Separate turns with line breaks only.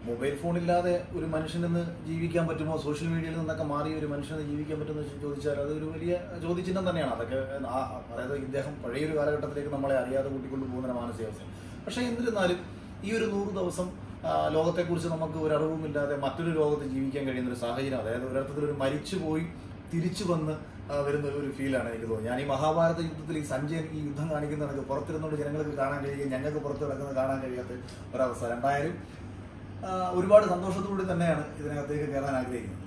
mobile phone ഇല്ലാതെ ഒരു മനുഷ്യന് ഇന്ന് ജീവിക്കാൻ പറ്റുമോ സോഷ്യൽ മീഡിയയിൽ നിന്നൊക്കെ മാറി ഒരു മനുഷ്യന് ജീവിക്കാൻ പറ്റുമോ എന്ന് ചോദിച്ചാൽ അതൊരു വലിയ ചോദ്യചിഹ്നം തന്നെയാണ് അതൊക്കെ ആ- അതായത് ഇദ്ദേഹം പഴയൊരു കാലഘട്ടത്തിലേക്ക് നമ്മളെ അറിയാതെ കൂട്ടിക്കൊണ്ട് പോകുന്ന ഒരു മാനസികാവസ്ഥ പക്ഷേ എന്നിരുന്നാലും ഈ ഒരു നൂറ് ദിവസം ആ, ലോകത്തെക്കുറിച്ച് നമുക്ക് ഒരു അറിവുമില്ലാതെ മറ്റൊരു ലോകത്ത് ജീവിക്കാൻ കഴിയുന്ന ഒരു സാഹചര്യം അതായത് ഒരർത്ഥത്തിൽ ഒരു മരിച്ചു പോയി തിരിച്ചു വന്ന് ആ, വരുന്ന ഒരു ഫീലാണ് എനിക്ക് തോന്നുന്നത് ഞാൻ ഈ മഹാഭാരത യുദ്ധത്തിൽ ഈ സഞ്ജയൻ ഈ യുദ്ധം കാണിക്കുന്ന കണക്ക് പുറത്തിരുന്നുകൊണ്ട് ജനങ്ങൾക്ക് കാണാൻ കഴിയുകയും ഞങ്ങൾക്ക് പുറത്ത് കിടക്കുന്നത് കാണാൻ കഴിയാത്ത ഒരവസ്ഥ രണ്ടായാലും ആ, ഒരുപാട് സന്തോഷത്തോടെ തന്നെയാണ് ഇതിനകത്തേക്ക് കയറാൻ ആഗ്രഹിക്കുന്നത്